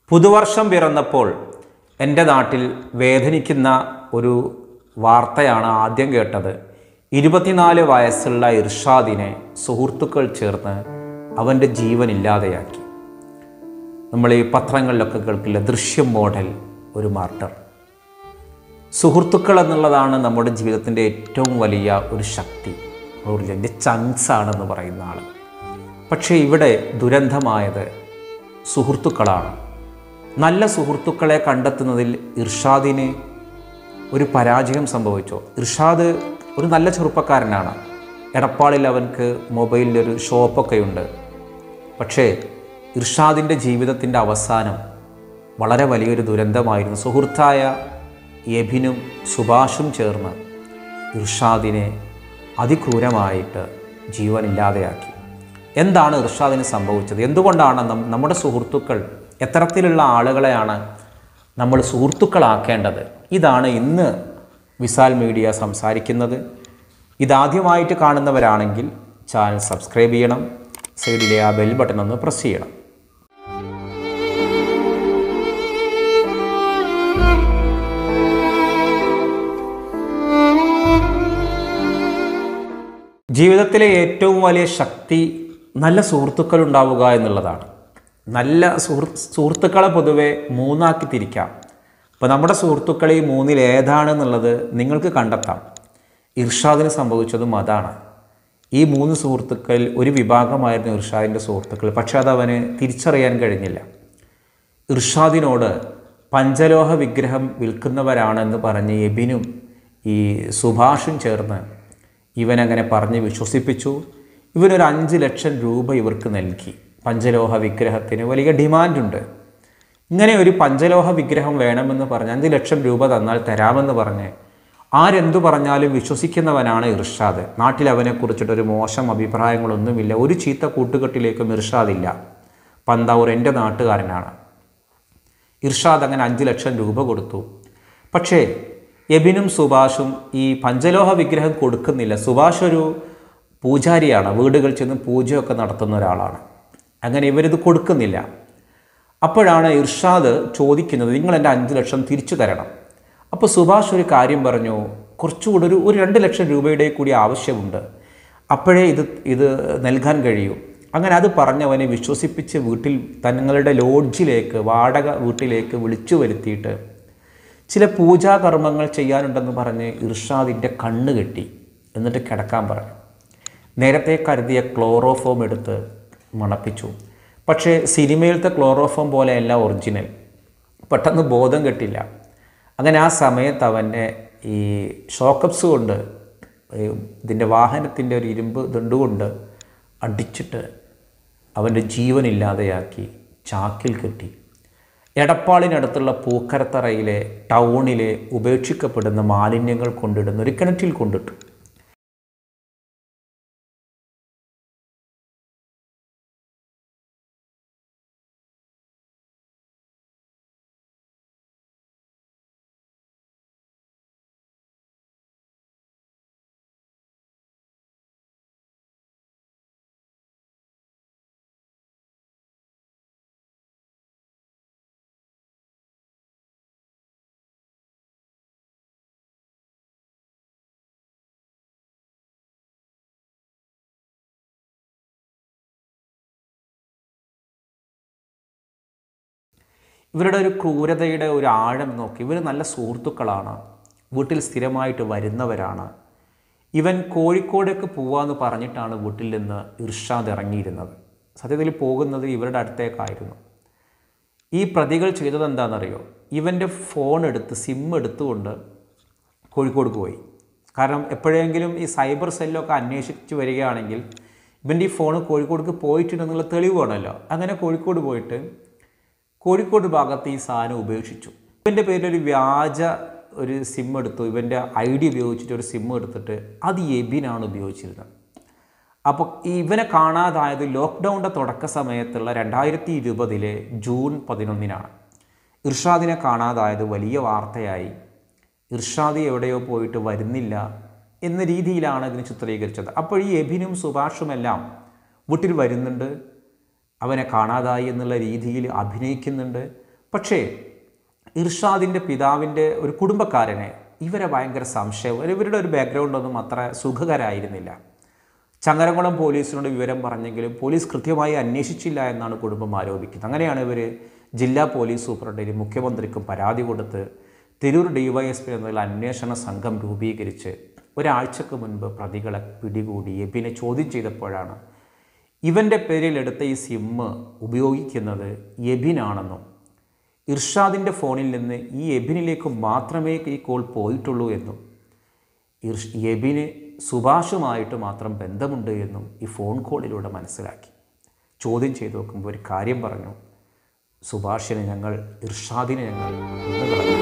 പുതുവർഷം പിറന്നപ്പോൾ എൻ്റെ നാട്ടിൽ വേദനിക്കുന്ന ഒരു വാർത്തയാണ് ആദ്യം കേട്ടത് ഇരുപത്തിനാല് വയസ്സുള്ള ഇർഷാദിനെ സുഹൃത്തുക്കൾ ചേർന്ന് അവൻ്റെ ജീവൻ ഇല്ലാതെയാക്കി നമ്മൾ ഈ പത്രങ്ങളിലൊക്കെ കേൾക്കില്ല ദൃശ്യം മോഡൽ ഒരു മർഡർ സുഹൃത്തുക്കൾ എന്നുള്ളതാണ് നമ്മുടെ ജീവിതത്തിൻ്റെ ഏറ്റവും വലിയ ഒരു ശക്തി ഒരു എൻ്റെ ചങ്സ് ആണെന്ന് പറയുന്ന ആൾ പക്ഷേ ഇവിടെ ദുരന്തമായത് സുഹൃത്തുക്കളാണ് നല്ല സുഹൃത്തുക്കളെ കണ്ടെത്തുന്നതിൽ ഇർഷാദിന് ഒരു പരാജയം സംഭവിച്ചു ഇർഷാദ് ഒരു നല്ല ചെറുപ്പക്കാരനാണ് എടപ്പാളിൽ അവൻക്ക് മൊബൈലിലൊരു ഷോപ്പൊക്കെ ഉണ്ട് പക്ഷേ ഇർഷാദിൻ്റെ ജീവിതത്തിൻ്റെ അവസാനം വളരെ വലിയൊരു ദുരന്തമായിരുന്നു സുഹൃത്തായ എബിനും സുഭാഷും ചേർന്ന് ഇർഷാദിനെ അതിക്രൂരമായിട്ട് ജീവനില്ലാതെയാക്കി എന്താണ് ഇർഷാദിന് സംഭവിച്ചത് എന്തുകൊണ്ടാണ് നം- നമ്മുടെ സുഹൃത്തുക്കൾ എത്തരത്തിലുള്ള ആളുകളെയാണ് നമ്മൾ സുഹൃത്തുക്കളാക്കേണ്ടത് ഇതാണ് ഇന്ന് വിസാൽ മീഡിയ സംസാരിക്കുന്നത് ഇതാദ്യമായിട്ട് കാണുന്നവരാണെങ്കിൽ ചാനൽ സബ്സ്ക്രൈബ് ചെയ്യണം സൈഡിലെ ആ ബെൽ ബട്ടൺ ഒന്ന് പ്രസ് ചെയ്യണം ജീവിതത്തിലെ ഏറ്റവും വലിയ ശക്തി നല്ല സുഹൃത്തുക്കൾ ഉണ്ടാവുക എന്നുള്ളതാണ് നല്ല സുഹൃത്ത് സുഹൃത്തുക്കളെ പൊതുവെ മൂന്നാക്കി തിരിക്കാം അപ്പോൾ നമ്മുടെ സുഹൃത്തുക്കൾ ഈ മൂന്നിൽ ഏതാണെന്നുള്ളത് നിങ്ങൾക്ക് കണ്ടെത്താം ഇർഷാദിന് സംഭവിച്ചതും അതാണ് ഈ മൂന്ന് സുഹൃത്തുക്കളിൽ ഒരു വിഭാഗമായിരുന്നു ഇർഷാദിൻ്റെ സുഹൃത്തുക്കൾ പക്ഷേ അത് അവന് തിരിച്ചറിയാൻ കഴിഞ്ഞില്ല ഇർഷാദിനോട് പഞ്ചലോഹ വിഗ്രഹം വിൽക്കുന്നവരാണെന്ന് പറഞ്ഞ് എബിനും ഈ സുഭാഷും ചേർന്ന് ഇവനങ്ങനെ പറഞ്ഞ് വിശ്വസിപ്പിച്ചു ഇവനൊരു അഞ്ച് ലക്ഷം രൂപ ഇവർക്ക് നൽകി പഞ്ചലോഹ വിഗ്രഹത്തിന് വലിയ ഡിമാൻഡുണ്ട് ഇങ്ങനെ ഒരു പഞ്ചലോഹ വിഗ്രഹം വേണമെന്ന് പറഞ്ഞ് അഞ്ച് ലക്ഷം രൂപ തന്നാൽ തരാമെന്ന് പറഞ്ഞ് ആരെന്തു പറഞ്ഞാലും വിശ്വസിക്കുന്നവനാണ് ഇർഷാദ് നാട്ടിൽ അവനെക്കുറിച്ചിട്ടൊരു മോശം അഭിപ്രായങ്ങളൊന്നുമില്ല ഒരു ചീത്ത കൂട്ടുകെട്ടിലേക്കും ഇർഷാദില്ല പന്താവൂർ എൻ്റെ നാട്ടുകാരനാണ് ഇർഷാദ് അങ്ങനെ അഞ്ച് ലക്ഷം രൂപ കൊടുത്തു പക്ഷേ എബിനും സുഭാഷും ഈ പഞ്ചലോഹ വിഗ്രഹം കൊടുക്കുന്നില്ല സുഭാഷ് ഒരു പൂജാരിയാണ് വീടുകളിൽ ചെന്ന് പൂജയൊക്കെ നടത്തുന്ന ഒരാളാണ് അങ്ങനെ ഇവരിത് കൊടുക്കുന്നില്ല അപ്പോഴാണ് ഇർഷാദ് ചോദിക്കുന്നത് നിങ്ങൾ എൻ്റെ അഞ്ച് ലക്ഷം തിരിച്ചു തരണം അപ്പോൾ സുഭാഷ് ഒരു കാര്യം പറഞ്ഞു കുറച്ചുകൂടി ഒരു ഒരു രണ്ട് ലക്ഷം രൂപയുടെ കൂടി ആവശ്യമുണ്ട് അപ്പോഴേ ഇത് ഇത് നൽകാൻ കഴിയൂ അങ്ങനെ അത് പറഞ്ഞവനെ വിശ്വസിപ്പിച്ച് വീട്ടിൽ തങ്ങളുടെ ലോഡ്ജിലേക്ക് വാടക വീട്ടിലേക്ക് വിളിച്ചു വരുത്തിയിട്ട് ചില പൂജാകർമ്മങ്ങൾ ചെയ്യാനുണ്ടെന്ന് പറഞ്ഞ് ഇർഷാദിൻ്റെ കണ്ണ് കെട്ടി എന്നിട്ട് കിടക്കാൻ പറഞ്ഞു നേരത്തെ കരുതിയ ക്ലോറോഫോം എടുത്ത് മണപ്പിച്ചു പക്ഷേ സിനിമയിലത്തെ ക്ലോറോഫോം പോലെയല്ല ഒറിജിനൽ പെട്ടെന്ന് ബോധം കെട്ടില്ല അങ്ങനെ ആ സമയത്ത് അവൻ്റെ ഈ ഷോക്കപ്സ് കൊണ്ട് ഈ ഇതിൻ്റെ വാഹനത്തിൻ്റെ ഒരു ഇരുമ്പ് ദണ്ടുകൊണ്ട് അടിച്ചിട്ട് അവൻ്റെ ജീവനില്ലാതെയാക്കി ചാക്കിൽ കെട്ടി എടപ്പാളിനടുത്തുള്ള പൂക്കരത്തറയിലെ ടൗണിലെ ഉപേക്ഷിക്കപ്പെടുന്ന മാലിന്യങ്ങൾ കൊണ്ടിടുന്ന ഒരു കിണറ്റിൽ കൊണ്ടിട്ടു ഇവരുടെ ഒരു ക്രൂരതയുടെ ഒരു ആഴം നോക്കി ഇവർ നല്ല സുഹൃത്തുക്കളാണ് വീട്ടിൽ സ്ഥിരമായിട്ട് വരുന്നവരാണ് ഇവൻ കോഴിക്കോടേക്ക് പോവാന്ന് പറഞ്ഞിട്ടാണ് വീട്ടിൽ നിന്ന് ഇർഷാദ് ഇറങ്ങിയിരുന്നത് സത്യത്തിൽ പോകുന്നത് ഇവരുടെ അടുത്തേക്കായിരുന്നു ഈ പ്രതികൾ ചെയ്തത് എന്താണെന്നറിയോ ഇവൻ്റെ ഫോൺ എടുത്ത് സിം എടുത്തുകൊണ്ട് കോഴിക്കോട് പോയി കാരണം എപ്പോഴെങ്കിലും ഈ സൈബർ സെല്ലൊക്കെ അന്വേഷിച്ച് വരികയാണെങ്കിൽ ഇവൻ്റെ ഈ ഫോൺ കോഴിക്കോടേക്ക് പോയിട്ടുണ്ടെന്നുള്ള തെളിവ് വേണമല്ലോ അങ്ങനെ കോഴിക്കോട് പോയിട്ട് കോഴിക്കോട് ഭാഗത്ത് ഈ സാധനം ഉപേക്ഷിച്ചു ഇവൻ്റെ പേരിൽ ഒരു വ്യാജ ഒരു സിം എടുത്തു ഇവൻ്റെ ഐ ഡി ഉപയോഗിച്ചിട്ട് ഒരു സിം എടുത്തിട്ട് അത് എബിനാണ് ഉപയോഗിച്ചിരുന്നത് അപ്പോൾ ഇവനെ കാണാതായത് ലോക്ക്ഡൗണിൻ്റെ തുടക്ക സമയത്തുള്ള രണ്ടായിരത്തി ഇരുപതിലെ ജൂൺ പതിനൊന്നിനാണ് ഇർഷാദിനെ കാണാതായത് വലിയ വാർത്തയായി ഇർഷാദി എവിടെയോ പോയിട്ട് വരുന്നില്ല എന്ന രീതിയിലാണ് ഇതിനെ ചിത്രീകരിച്ചത് അപ്പോൾ ഈ എബിനും സുഭാഷുമെല്ലാം വീട്ടിൽ വരുന്നുണ്ട് അവനെ കാണാതായി എന്നുള്ള രീതിയിൽ അഭിനയിക്കുന്നുണ്ട് പക്ഷേ ഇർഷാദിൻ്റെ പിതാവിൻ്റെ ഒരു കുടുംബക്കാരനെ ഇവരെ ഭയങ്കര സംശയം ഇവരുടെ ഒരു ബാക്ക്ഗ്രൗണ്ടൊന്നും അത്ര സുഖകരായിരുന്നില്ല ചങ്ങരംകുളം പോലീസിനോട് വിവരം പറഞ്ഞെങ്കിലും പോലീസ് കൃത്യമായി അന്വേഷിച്ചില്ല എന്നാണ് കുടുംബം ആരോപിക്കുന്നത് അങ്ങനെയാണ് ഇവർ ജില്ലാ പോലീസ് സൂപ്രണ്ടിന് മുഖ്യമന്ത്രിക്കും പരാതി കൊടുത്ത് തിരൂർ ഡിവൈഎസ്പി എന്നുള്ള അന്വേഷണ സംഘം രൂപീകരിച്ച് ഒരാഴ്ചക്ക് മുൻപ് പ്രതികളെ പിടികൂടി എബിനെ ചോദ്യം ചെയ്തപ്പോഴാണ് ഇവൻ്റെ പേരിൽ എടുത്ത ഈ സിമ്മ് ഉപയോഗിക്കുന്നത് എബിനാണെന്നും ഇർഷാദിൻ്റെ ഫോണിൽ നിന്ന് ഈ എബിനിലേക്ക് മാത്രമേ ഈ കോൾ പോയിട്ടുള്ളൂ എന്നും ഇർഷ് എബിന് സുഭാഷുമായിട്ട് മാത്രം ബന്ധമുണ്ട് എന്നും ഈ ഫോൺ കോളിലൂടെ മനസ്സിലാക്കി ചോദ്യം ചെയ്തു നോക്കുമ്പോൾ ഒരു കാര്യം പറഞ്ഞു സുഭാഷിനെ ഞങ്ങൾ ഇർഷാദിനെ ഞങ്ങൾ കൊന്നുകളഞ്ഞു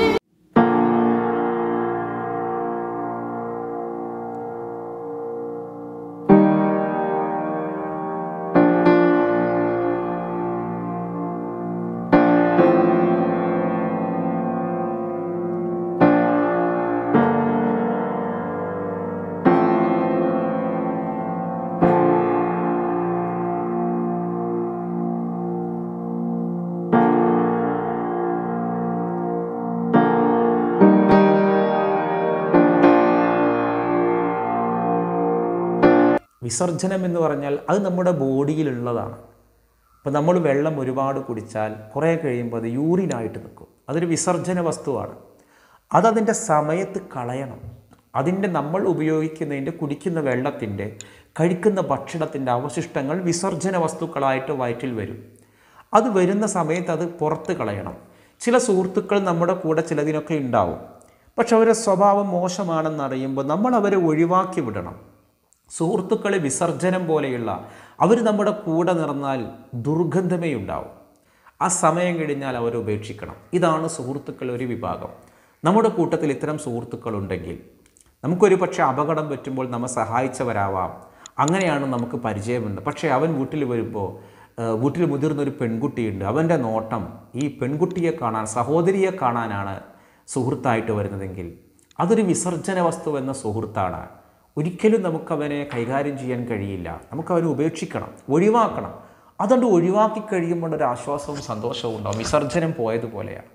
വിസർജനം എന്ന് പറഞ്ഞാൽ അത് നമ്മുടെ ബോഡിയിലുള്ളതാണ് ഇപ്പോൾ നമ്മൾ വെള്ളം ഒരുപാട് കുടിച്ചാൽ കുറേ കഴിയുമ്പോൾ അത് യൂറിനായിട്ട് നിൽക്കും അതൊരു വിസർജന വസ്തുവാണ് അതതിൻ്റെ സമയത്ത് കളയണം അതിൻ്റെ നമ്മൾ ഉപയോഗിക്കുന്നതിൻ്റെ കുടിക്കുന്ന വെള്ളത്തിൻ്റെ കഴിക്കുന്ന ഭക്ഷണത്തിൻ്റെ അവശിഷ്ടങ്ങൾ വിസർജന വസ്തുക്കളായിട്ട് വയറ്റിൽ വരും അത് വരുന്ന സമയത്ത് അത് പുറത്ത് കളയണം ചില സുഹൃത്തുക്കൾ നമ്മുടെ കൂടെ ചിലതിനൊക്കെ ഉണ്ടാവും പക്ഷെ അവരുടെ സ്വഭാവം മോശമാണെന്നറിയുമ്പോൾ നമ്മൾ അവരെ ഒഴിവാക്കി വിടണം സുഹൃത്തുക്കളെ വിസർജനം പോലെയുള്ള അവർ നമ്മുടെ കൂടെ നിറന്നാൽ ദുർഗന്ധമേ ഉണ്ടാവും ആ സമയം കഴിഞ്ഞാൽ അവരെ ഉപേക്ഷിക്കണം ഇതാണ് സുഹൃത്തുക്കൾ ഒരു വിഭാഗം നമ്മുടെ കൂട്ടത്തിൽ ഇത്തരം സുഹൃത്തുക്കളുണ്ടെങ്കിൽ നമുക്കൊരു പക്ഷേ അപകടം പറ്റുമ്പോൾ നമ്മെ സഹായിച്ചവരാവാം അങ്ങനെയാണ് നമുക്ക് പരിചയമുണ്ട് പക്ഷേ അവൻ വീട്ടിൽ വരുമ്പോൾ ഏഹ്, വീട്ടിൽ മുതിർന്നൊരു പെൺകുട്ടിയുണ്ട് അവൻ്റെ നോട്ടം ഈ പെൺകുട്ടിയെ കാണാൻ സഹോദരിയെ കാണാനാണ് സുഹൃത്തായിട്ട് വരുന്നതെങ്കിൽ അതൊരു വിസർജന വസ്തു എന്ന സുഹൃത്താണ് ഒരിക്കലും നമുക്കവനെ കൈകാര്യം ചെയ്യാൻ കഴിയില്ല നമുക്കവനെ ഉപേക്ഷിക്കണം ഒഴിവാക്കണം അതുകൊണ്ട് ഒഴിവാക്കി കഴിയുമ്പോൾ ഒരു ആശ്വാസവും സന്തോഷവും ഉണ്ടാവും വിസർജനം പോയതുപോലെയാണ്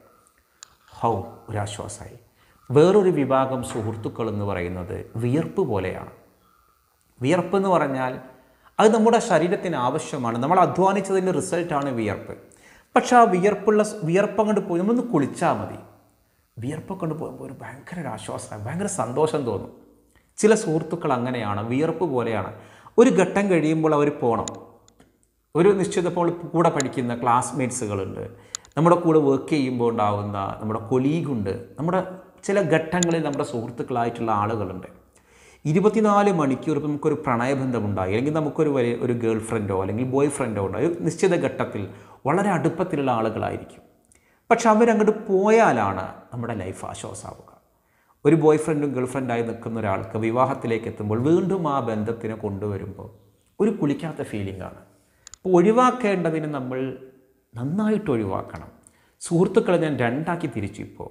ഹൗ ഒരാശ്വാസമായി വേറൊരു വിഭാഗം സുഹൃത്തുക്കൾ എന്ന് പറയുന്നത് വിയർപ്പ് പോലെയാണ് വിയർപ്പ് എന്ന് പറഞ്ഞാൽ അത് നമ്മുടെ ശരീരത്തിന് ആവശ്യമാണ് നമ്മൾ അധ്വാനിച്ചതിൻ്റെ റിസൾട്ടാണ് വിയർപ്പ് പക്ഷെ ആ വിയർപ്പുള്ള വിയർപ്പ് അങ്ങോട്ട് പോയി നമ്മളൊന്ന് കുളിച്ചാൽ മതി വിയർപ്പൊക്കെ കൊണ്ട് പോകുമ്പോൾ ഒരു ഭയങ്കര ഒരു ആശ്വാസമാണ് ഭയങ്കര സന്തോഷം തോന്നും ചില സുഹൃത്തുക്കൾ അങ്ങനെയാണ് വിയർപ്പ് പോലെയാണ് ഒരു ഘട്ടം കഴിയുമ്പോൾ അവർ പോകണം ഒരു നിശ്ചിത ഇപ്പോൾ കൂടെ പഠിക്കുന്ന ക്ലാസ്മേറ്റ്സുകളുണ്ട് നമ്മുടെ കൂടെ വർക്ക് ചെയ്യുമ്പോൾ ഉണ്ടാകുന്ന നമ്മുടെ കൊലീഗുണ്ട് നമ്മുടെ ചില ഘട്ടങ്ങളിൽ നമ്മുടെ സുഹൃത്തുക്കളായിട്ടുള്ള ആളുകളുണ്ട് ഇരുപത്തിനാല് മണിക്കൂർ ഇപ്പം നമുക്കൊരു പ്രണയബന്ധമുണ്ടായി അല്ലെങ്കിൽ നമുക്കൊരു വലിയ ഒരു ഗേൾ ഫ്രണ്ടോ അല്ലെങ്കിൽ ബോയ് ഫ്രണ്ടോ ഉണ്ടായി ഒരു നിശ്ചിത ഘട്ടത്തിൽ വളരെ അടുപ്പത്തിലുള്ള ആളുകളായിരിക്കും പക്ഷെ അവരങ്ങോട്ട് പോയാലാണ് നമ്മുടെ ലൈഫ് ആശ്വാസമാവുക ഒരു ബോയ് ഫ്രണ്ടും ഗേൾ ഫ്രണ്ടായി നിൽക്കുന്ന ഒരാൾക്ക് വിവാഹത്തിലേക്ക് എത്തുമ്പോൾ വീണ്ടും ആ ബന്ധത്തിനെ കൊണ്ടുവരുമ്പോൾ ഒരു കുളിക്കാത്ത ഫീലിംഗ് ആണ് അപ്പോൾ ഒഴിവാക്കേണ്ടതിന് നമ്മൾ നന്നായിട്ട് ഒഴിവാക്കണം സുഹൃത്തുക്കളെ ഞാൻ രണ്ടാക്കി തിരിച്ചു ഇപ്പോൾ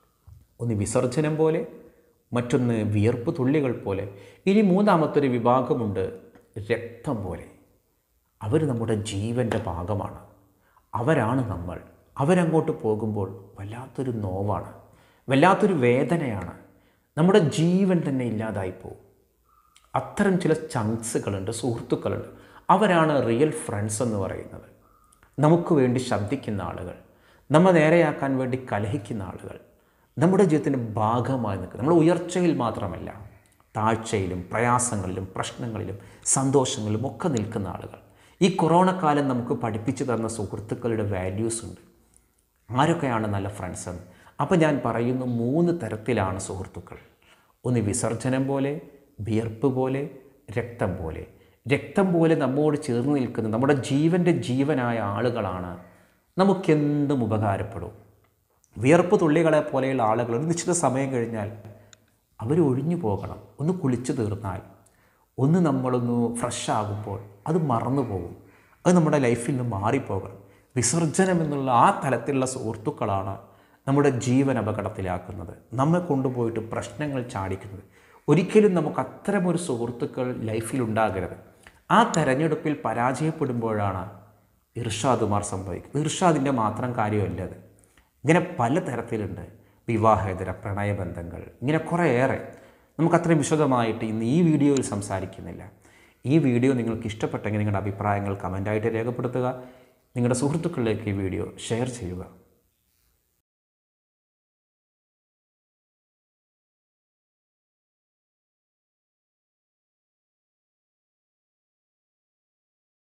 ഒന്ന് വിസർജനം പോലെ മറ്റൊന്ന് വിയർപ്പ് തുള്ളികൾ പോലെ ഇനി മൂന്നാമത്തൊരു വിഭാഗമുണ്ട് രക്തം പോലെ അവർ നമ്മുടെ ജീവൻ്റെ ഭാഗമാണ് അവരാണ് നമ്മൾ അവരങ്ങോട്ട് പോകുമ്പോൾ വല്ലാത്തൊരു നോവാണ് വല്ലാത്തൊരു വേദനയാണ് നമ്മുടെ ജീവൻ തന്നെ ഇല്ലാതായി പോകും അത്തരം ചില ചങ്ക്സുകളുണ്ട് സുഹൃത്തുക്കളുണ്ട് അവരാണ് റിയൽ ഫ്രണ്ട്സ് എന്ന് പറയുന്നത് നമുക്ക് വേണ്ടി ശബ്ദിക്കുന്ന ആളുകൾ നമ്മെ നേരെയാക്കാൻ വേണ്ടി കലഹിക്കുന്ന ആളുകൾ നമ്മുടെ ജീവിതത്തിൻ്റെ ഭാഗമായി നിൽക്കുക നമ്മൾ ഉയർച്ചയിൽ മാത്രമല്ല താഴ്ചയിലും പ്രയാസങ്ങളിലും പ്രശ്നങ്ങളിലും സന്തോഷങ്ങളിലും ഒക്കെ നിൽക്കുന്ന ആളുകൾ ഈ കൊറോണ കാലം നമുക്ക് പഠിപ്പിച്ചു തന്ന സുഹൃത്തുക്കളുടെ വാല്യൂസ് ഉണ്ട് ആരൊക്കെയാണ് നല്ല ഫ്രണ്ട്സ് എന്ന് അപ്പോൾ ഞാൻ പറയുന്നു മൂന്ന് തരത്തിലാണ് സുഹൃത്തുക്കൾ ഒന്ന് വിസർജനം പോലെ വിയർപ്പ് പോലെ രക്തം പോലെ രക്തം പോലെ നമ്മോട് ചേർന്ന് നിൽക്കുന്ന നമ്മുടെ ജീവൻ്റെ ജീവനായ ആളുകളാണ് നമുക്കെന്തും ഉപകാരപ്പെടും വിയർപ്പ് തുള്ളികളെ പോലെയുള്ള ആളുകൾ ഒരു നിശ്ചിത സമയം കഴിഞ്ഞാൽ അവർ ഒഴിഞ്ഞു പോകണം ഒന്ന് കുളിച്ചു തീർന്നാൽ ഒന്ന് നമ്മളൊന്ന് ഫ്രഷ് ആകുമ്പോൾ അത് മറന്നു പോകും അത് നമ്മുടെ ലൈഫിൽ നിന്ന് മാറിപ്പോകണം വിസർജനം എന്നുള്ള ആ തലത്തിലുള്ള സുഹൃത്തുക്കളാണ് നമ്മുടെ ജീവൻ അപകടത്തിലാക്കുന്നത് നമ്മെ കൊണ്ടുപോയിട്ട് പ്രശ്നങ്ങൾ ചാടിക്കുന്നത് ഒരിക്കലും നമുക്ക് അത്തരമൊരു സുഹൃത്തുക്കൾ ലൈഫിൽ ഉണ്ടാകരുത് ആ തെരഞ്ഞെടുപ്പിൽ പരാജയപ്പെടുമ്പോഴാണ് ഇർഷാദുമാർ സംഭവിക്കുന്നത് ഇർഷാദിൻ്റെ മാത്രം കാര്യമല്ല അത് ഇങ്ങനെ പലതരത്തിലുണ്ട് വിവാഹേതര പ്രണയബന്ധങ്ങൾ ഇങ്ങനെ കുറേയേറെ നമുക്ക് അത്രയും വിശദമായിട്ട് ഇന്ന് ഈ വീഡിയോയിൽ സംസാരിക്കുന്നില്ല ഈ വീഡിയോ നിങ്ങൾക്ക് ഇഷ്ടപ്പെട്ടെങ്കിൽ നിങ്ങളുടെ അഭിപ്രായങ്ങൾ കമൻ്റായിട്ട് രേഖപ്പെടുത്തുക നിങ്ങളുടെ സുഹൃത്തുക്കളിലേക്ക് ഈ വീഡിയോ ഷെയർ ചെയ്യുക